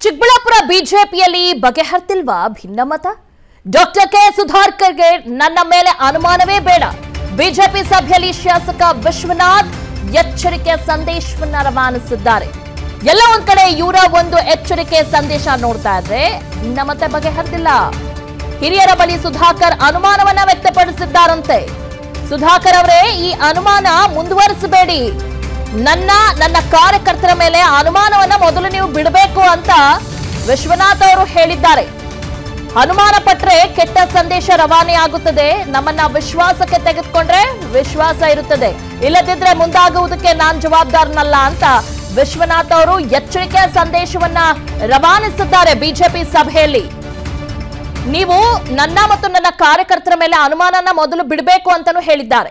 ಚಿಕ್ಕಬಳ್ಳಾಪುರ ಬಿಜೆಪಿಯಲ್ಲಿ ಬಗೆಹರ್ತಿಲ್ವಾ ಭಿನ್ನಮತ doctor K ಸುಧಾಕರ್ಗೆ ನನ್ನ ಮೇಲೆ ಅನುಮಾನವೇ ಬೇಡ ಬಿಜೆಪಿ ಸಭೆಯಲ್ಲಿ ಶಾಸಕ ವಿಶ್ವನಾಥ್ ಎಚ್ಚರಿಕೆ ಸಂದೇಶವನ್ನ ರವಾನಿಸಿದ್ದಾರೆ ಎಲ್ಲ ಒಂದ್ ಕಡೆ ಇವರ ಒಂದು ಎಚ್ಚರಿಕೆ ಸಂದೇಶ ನೋಡ್ತಾ ಇದ್ರೆ ಭಿನ್ನಮತ ಬಗೆಹರ್ದಿಲ್ಲ ಹಿರಿಯರ ಬಳಿ ಸುಧಾಕರ್ ಅನುಮಾನವನ್ನ ವ್ಯಕ್ತಪಡಿಸಿದ್ದಾರಂತೆ ಸುಧಾಕರ್ ಅವರೇ ಈ ಅನುಮಾನ ಮುಂದುವರಿಸಬೇಡಿ ನನ್ನ ನನ್ನ ಕಾರ್ಯಕರ್ತರ ಮೇಲೆ ಅನುಮಾನವನ್ನ ಮೊದಲು ನೀವು ಬಿಡಬೇಕು ಅಂತ ವಿಶ್ವನಾಥ್ ಅವರು ಹೇಳಿದ್ದಾರೆ ಅನುಮಾನ ಪಟ್ರೆ ಕೆಟ್ಟ ಸಂದೇಶ ರವಾನೆ ಆಗುತ್ತದೆ ನಮ್ಮನ್ನ ವಿಶ್ವಾಸಕ್ಕೆ ತೆಗೆದುಕೊಂಡ್ರೆ ವಿಶ್ವಾಸ ಇರುತ್ತದೆ ಇಲ್ಲದಿದ್ರೆ ಮುಂದಾಗುವುದಕ್ಕೆ ನಾನ್ ಜವಾಬ್ದಾರನಲ್ಲ ಅಂತ ವಿಶ್ವನಾಥ್ ಅವರು ಎಚ್ಚರಿಕೆ ಸಂದೇಶವನ್ನ ರವಾನಿಸಿದ್ದಾರೆ ಬಿಜೆಪಿ ಸಭೆಯಲ್ಲಿ ನೀವು ನನ್ನ ಮತ್ತು ನನ್ನ ಕಾರ್ಯಕರ್ತರ ಮೇಲೆ ಅನುಮಾನನ ಮೊದಲು ಬಿಡಬೇಕು ಅಂತಾನೂ ಹೇಳಿದ್ದಾರೆ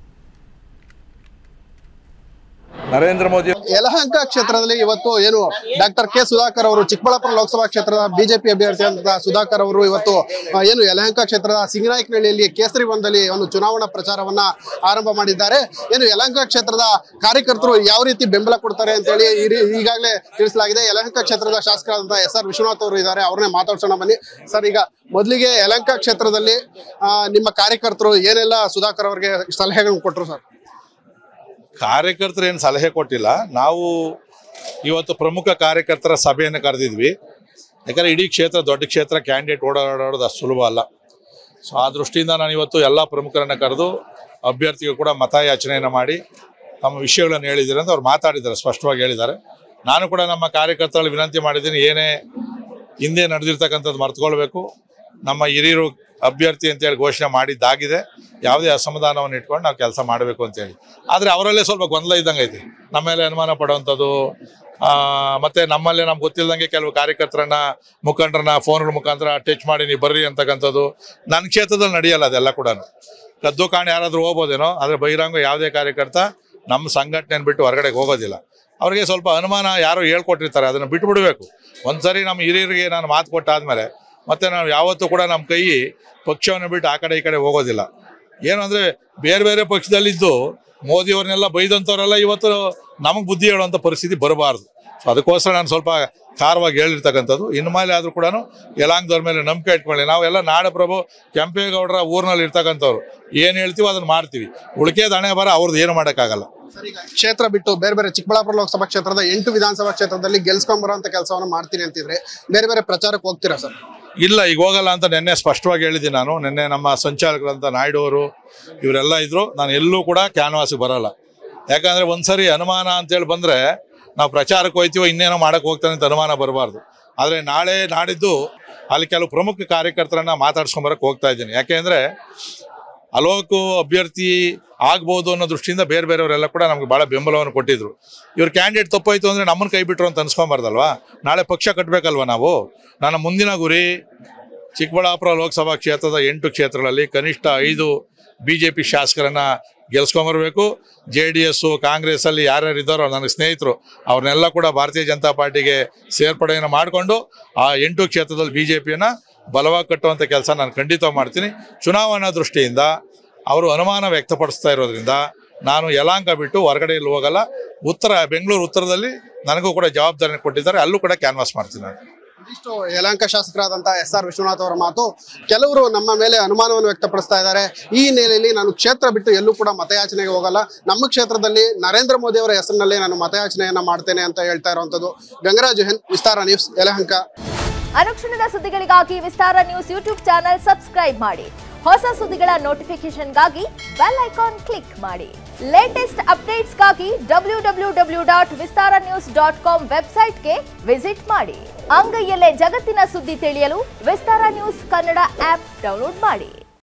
ನರೇಂದ್ರ ಮೋದಿ ಯಲಹಂಕ ಕ್ಷೇತ್ರದಲ್ಲಿ ಇವತ್ತು ಏನು ಡಾಕ್ಟರ್ ಕೆ ಸುಧಾಕರ್ ಅವರು ಚಿಕ್ಕಬಳ್ಳಾಪುರ ಲೋಕಸಭಾ ಕ್ಷೇತ್ರದ ಬಿಜೆಪಿ ಅಭ್ಯರ್ಥಿ ಅಂತ ಸುಧಾಕರ್ ಅವರು ಇವತ್ತು ಆ, ಏನು ಯಲಹಂಕ ಕ್ಷೇತ್ರದ ಸಿಂಗನಾಯಕನಹಳ್ಳಿಯಲ್ಲಿ ಕೇಸರಿ ವನದಲ್ಲಿ ಒಂದು ಚುನಾವಣಾ ಪ್ರಚಾರವನ್ನ ಆರಂಭ ಮಾಡಿದ್ದಾರೆ ಏನು ಯಲಹಂಕ ಕ್ಷೇತ್ರದ ಕಾರ್ಯಕರ್ತರು ಯಾವ ರೀತಿ ಬೆಂಬಲ ಕೊಡ್ತಾರೆ ಅಂತೇಳಿ ಈ ರೀ- ಈಗಾಗಲೇ ತಿಳಿಸಲಾಗಿದೆ ಯಲಹಂಕ ಕ್ಷೇತ್ರದ ಶಾಸಕರಾದಂತಹ ಎಸ್ ಆರ್ ವಿಶ್ವನಾಥ್ ಅವರು ಇದ್ದಾರೆ ಅವ್ರನ್ನೇ ಮಾತಾಡ್ಸೋಣ ಬನ್ನಿ ಸರ್ ಈಗ ಮೊದಲಿಗೆ ಯಲಹಂಕ ಕ್ಷೇತ್ರದಲ್ಲಿ ಆ, ನಿಮ್ಮ ಕಾರ್ಯಕರ್ತರು ಏನೆಲ್ಲ ಸುಧಾಕರ್ ಅವರಿಗೆ ಸಲಹೆಗಳನ್ನು ಕೊಟ್ಟರು ಸರ್ ಕಾರ್ಯಕರ್ತರು ಏನು ಸಲಹೆ ಕೊಟ್ಟಿಲ್ಲ ನಾವು ಇವತ್ತು ಪ್ರಮುಖ ಕಾರ್ಯಕರ್ತರ ಸಭೆಯನ್ನು ಕರೆದಿದ್ವಿ ಯಾಕಂದ್ರೆ ಇಡೀ ಕ್ಷೇತ್ರ ದೊಡ್ಡ ಕ್ಷೇತ್ರ ಕ್ಯಾಂಡಿಡೇಟ್ ಓಡಾಡೋದು ಅಷ್ಟು ಸುಲಭ ಅಲ್ಲ ಸೊ ಆ ದೃಷ್ಟಿಯಿಂದ ನಾನು ಇವತ್ತು ಎಲ್ಲ ಪ್ರಮುಖರನ್ನು ಕರೆದು ಅಭ್ಯರ್ಥಿಗಳು ಕೂಡ ಮತಯಾಚನೆಯನ್ನು ಮಾಡಿ ತಮ್ಮ ವಿಷಯಗಳನ್ನು ಹೇಳಿದ್ದಾರೆ ಅಂತ ಅವ್ರು ಮಾತಾಡಿದ್ದಾರೆ ಸ್ಪಷ್ಟವಾಗಿ ಹೇಳಿದ್ದಾರೆ ನಾನು ಕೂಡ ನಮ್ಮ ಕಾರ್ಯಕರ್ತರಲ್ಲಿ ವಿನಂತಿ ಮಾಡಿದ್ದೀನಿ ಏನೇ ಹಿಂದೆ ನಡೆದಿರ್ತಕ್ಕಂಥದ್ದು ಮರ್ತ್ಕೊಳ್ಬೇಕು ನಮ್ಮ ಹಿರಿಯರು ಅಭ್ಯರ್ಥಿ ಅಂತೇಳಿ ಘೋಷಣೆ ಮಾಡಿದ್ದಾಗಿದೆ ಯಾವುದೇ ಅಸಮಾಧಾನವನ್ನು ಇಟ್ಕೊಂಡು ನಾವು ಕೆಲಸ ಮಾಡಬೇಕು ಅಂತೇಳಿ ಆದರೆ ಅವರಲ್ಲೇ ಸ್ವಲ್ಪ ಗೊಂದಲ ಇದ್ದಂಗೆ ಐತಿ ನಮ್ಮ ಮೇಲೆ ಅನುಮಾನ ಪಡುವಂಥದ್ದು ಆ, ಮತ್ತೆ ನಮ್ಮಲ್ಲೇ ನಮ್ಗೆ ಗೊತ್ತಿಲ್ಲದಂಗೆ ಕೆಲವು ಕಾರ್ಯಕರ್ತರನ್ನ ಮುಖಂಡರನ್ನ ಫೋನ್ಗಳ ಮುಖಾಂತರ ಟಚ್ ಮಾಡಿ ನೀವು ಬರ್ರಿ ಅಂತಕ್ಕಂಥದ್ದು ನನ್ನ ಕ್ಷೇತ್ರದಲ್ಲಿ ನಡೆಯಲ್ಲ ಅದೆಲ್ಲ ಕೂಡ ಕದ್ದು ಕಾಣಿ ಯಾರಾದರೂ ಹೋಗ್ಬೋದೇನೋ ಆದರೆ ಬಹಿರಂಗ ಯಾವುದೇ ಕಾರ್ಯಕರ್ತ ನಮ್ಮ ಸಂಘಟನೆ ಬಿಟ್ಟು ಹೊರಗಡೆಗೆ ಹೋಗೋದಿಲ್ಲ ಅವ್ರಿಗೆ ಸ್ವಲ್ಪ ಅನುಮಾನ ಯಾರೋ ಹೇಳ್ಕೊಟ್ಟಿರ್ತಾರೆ ಅದನ್ನು ಬಿಟ್ಬಿಡ್ಬೇಕು ಒಂದ್ಸರಿ ನಮ್ಮ ಹಿರಿಯರಿಗೆ ನಾನು ಮಾತು ಕೊಟ್ಟಾದ್ಮೇಲೆ ಮತ್ತೆ ನಾವು ಯಾವತ್ತೂ ಕೂಡ ನಮ್ಮ ಕೈ ಪಕ್ಷವನ್ನು ಬಿಟ್ಟು ಆ ಕಡೆ ಈ ಕಡೆ ಹೋಗೋದಿಲ್ಲ ಏನು ಅಂದರೆ ಬೇರೆ ಬೇರೆ ಪಕ್ಷದಲ್ಲಿದ್ದು ಮೋದಿಯವ್ರನ್ನೆಲ್ಲ ಬೈದಂಥವ್ರೆಲ್ಲ ಇವತ್ತು ನಮಗೆ ಬುದ್ಧಿ ಹೇಳುವಂಥ ಪರಿಸ್ಥಿತಿ ಬರಬಾರ್ದು ಸೊ ಅದಕ್ಕೋಸ್ಕರ ನಾನು ಸ್ವಲ್ಪ ಖಾರವಾಗಿ ಹೇಳಿರ್ತಕ್ಕಂಥದ್ದು ಇನ್ನು ಮೇಲೆ ಆದರೂ ಕೂಡ ಯಲಾಂಗದವ್ರ ಮೇಲೆ ನಂಬಿಕೆ ಇಟ್ಕೊಳ್ಳಿ ನಾವೆಲ್ಲ ನಾಡಪ್ರಭು ಕೆಂಪೇಗೌಡರ ಊರಿನಲ್ಲಿ ಇರ್ತಕ್ಕಂಥವ್ರು ಏನು ಹೇಳ್ತೀವೋ ಅದನ್ನು ಮಾಡ್ತೀವಿ ಉಳಿಕೆ ಹಣೆ ಬರ ಅವ್ರದ್ದು ಏನು ಮಾಡೋಕ್ಕಾಗಲ್ಲ ಸರ್, ಈಗ ಕ್ಷೇತ್ರ ಬಿಟ್ಟು ಬೇರೆ ಬೇರೆ ಚಿಕ್ಕಬಳ್ಳಾಪುರ ಲೋಕಸಭಾ ಕ್ಷೇತ್ರದ ಎಂಟು ವಿಧಾನಸಭಾ ಕ್ಷೇತ್ರದಲ್ಲಿ ಗೆಲ್ಸ್ಕೊಂಬರುವಂತ ಕೆಲಸವನ್ನ ಮಾಡ್ತೀನಿ ಅಂತಿದ್ರೆ ಬೇರೆ ಬೇರೆ ಪ್ರಚಾರಕ್ಕೆ ಹೋಗ್ತೀರಾ ಸರ್ ಇಲ್ಲ ಈಗ ಹೋಗಲ್ಲ ಅಂತ ನಿನ್ನೆ ಸ್ಪಷ್ಟವಾಗಿ ಹೇಳಿದ್ದೀನಿ ನಾನು ನಿನ್ನೆ ನಮ್ಮ ಸಂಚಾಲಕರಂತ ನಾಯ್ಡು ಅವರು ಇವರೆಲ್ಲ ಇದ್ರು ನಾನು ಎಲ್ಲೂ ಕೂಡ ಕ್ಯಾನ್ವಾಸಿಗೆ ಬರಲ್ಲ ಯಾಕಂದ್ರೆ ಒಂದ್ಸರಿ ಅನುಮಾನ ಅಂತೇಳಿ ಬಂದ್ರೆ ನಾವು ಪ್ರಚಾರಕ್ಕೆ ಹೋಗ್ತೀವೋ ಇನ್ನೇನೋ ಮಾಡಕ್ಕೆ ಹೋಗ್ತಾನೆ ಅಂತ ಅನುಮಾನ ಬರಬಾರ್ದು ಆದರೆ ನಾಳೆ ನಾಡಿದ್ದು ಅಲ್ಲಿ ಕೆಲವು ಪ್ರಮುಖ ಕಾರ್ಯಕರ್ತರನ್ನ ಮಾತಾಡ್ಸ್ಕೊಂಬರಕ್ಕೆ ಹೋಗ್ತಾ ಇದ್ದೀನಿ ಯಾಕೆಂದ್ರೆ ಅಲೋಕು ಅಭ್ಯರ್ಥಿ ಆಗ್ಬೋದು ಅನ್ನೋ ದೃಷ್ಟಿಯಿಂದ ಬೇರೆ ಬೇರೆಯವರೆಲ್ಲ ಕೂಡ ನಮ್ಗೆ ಭಾಳ ಬೆಂಬಲವನ್ನು ಕೊಟ್ಟಿದ್ರು ಇವ್ರ ಕ್ಯಾಂಡಿಡೇಟ್ ತಪ್ಪಾಯ್ತು ಅಂದ್ರೆ ನಮ್ಮನ್ನ ಕೈ ಬಿಟ್ರು ಅಂತ ಅನ್ಸ್ಕೊಂಬಾರ್ದಲ್ವಾ ನಾಳೆ ಪಕ್ಷ ಕಟ್ಟಬೇಕಲ್ವಾ ನಾವು ನನ್ನ ಮುಂದಿನ ಗುರಿ ಚಿಕ್ಕಬಳ್ಳಾಪುರ ಲೋಕಸಭಾ ಕ್ಷೇತ್ರದ ಎಂಟು ಕ್ಷೇತ್ರಗಳಲ್ಲಿ ಕನಿಷ್ಠ ಐದು ಬಿ ಜೆ ಪಿ ಶಾಸಕರನ್ನ ಗೆಲ್ಸ್ಕೊಂಬರ್ಬೇಕು ಜೆ ಡಿ ಎಸ್ಸು ಕಾಂಗ್ರೆಸ್ಸಲ್ಲಿ ಯಾರ್ಯಾರು ಇದ್ದಾರೋ ನನಗೆ ಸ್ನೇಹಿತರು ಅವ್ರನ್ನೆಲ್ಲ ಕೂಡ ಭಾರತೀಯ ಜನತಾ ಪಾರ್ಟಿಗೆ ಸೇರ್ಪಡೆಯನ್ನು ಮಾಡಿಕೊಂಡು ಆ ಎಂಟು ಕ್ಷೇತ್ರದಲ್ಲಿ ಬಿ ಜೆ ಪಿಯನ್ನು ಬಲವಾಗಿ ಕಟ್ಟುವಂಥ ಕೆಲಸ ನಾನು ಖಂಡಿತ ಮಾಡ್ತೀನಿ ಚುನಾವಣಾ ದೃಷ್ಟಿಯಿಂದ ಅವರು ಅನುಮಾನ ವ್ಯಕ್ತಪಡಿಸ್ತಾ ಇರೋದ್ರಿಂದ ನಾನು ಯಲಾಂಕ ಬಿಟ್ಟು ಹೊರಗಡೆ ಇಲ್ಲಿ ಹೋಗಲ್ಲ ಉತ್ತರ ಬೆಂಗಳೂರು ಉತ್ತರದಲ್ಲಿ ನನಗೂ ಕೂಡ ಜವಾಬ್ದಾರಿ ಕೊಟ್ಟಿದ್ದಾರೆ ಅಲ್ಲೂ ಕೂಡ ಕ್ಯಾನ್ವಾಸ್ ಮಾಡ್ತೀನಿ ನಾನು ಇದಿಷ್ಟು ಯಲಹಂಕ ಶಾಸಕರಾದಂತಹ ಎಸ್ ಆರ್ ವಿಶ್ವನಾಥ್ ಅವರ ಮಾತು ಕೆಲವರು ನಮ್ಮ ಮೇಲೆ ಅನುಮಾನವನ್ನು ವ್ಯಕ್ತಪಡಿಸ್ತಾ ಇದ್ದಾರೆ ಈ ಹಿನ್ನೆಲೆಯಲ್ಲಿ ನಾನು ಕ್ಷೇತ್ರ ಬಿಟ್ಟು ಎಲ್ಲೂ ಕೂಡ ಮತಯಾಚನೆಗೆ ಹೋಗಲ್ಲ ನಮ್ಮ ಕ್ಷೇತ್ರದಲ್ಲಿ ನರೇಂದ್ರ ಮೋದಿ ಅವರ ಹೆಸರಿನಲ್ಲಿ ನಾನು ಮತಯಾಚನೆಯನ್ನ ಮಾಡ್ತೇನೆ ಅಂತ ಹೇಳ್ತಾ ಇರುವಂತದ್ದು ಗಂಗರಾಜ್ ಹೆನ್ ವಿಸ್ತಾರ ನ್ಯೂಸ್ ಯಲಹಂಕ ಅನುಕ್ಷಣದ ಸುದ್ದಿಗಳಿಗಾಗಿ Vistara news YouTube channel subscribe ಮಾಡಿ ಹೊಸ ಸುದ್ದಿಗಳ ನೋಟಿಫಿಕೇಶನ್ಗಾಗಿ ಬೆಲ್ ಐಕಾನ್ ಕ್ಲಿಕ್ ಮಾಡಿ ಲೇಟೆಸ್ಟ್ ಅಪ್ಡೇಟ್ಸ್ಗಾಗಿ W W W dot Vistara news dot com ವೆಬ್ಸೈಟ್ಗೆ ವಿಸಿಟ್ ಮಾಡಿ ಅಂಗೈಯಲ್ಲೇ ಜಗತ್ತಿನ ಸುದ್ದಿ ತಿಳಿಯಲು Vistara news Kannada app download ಮಾಡಿ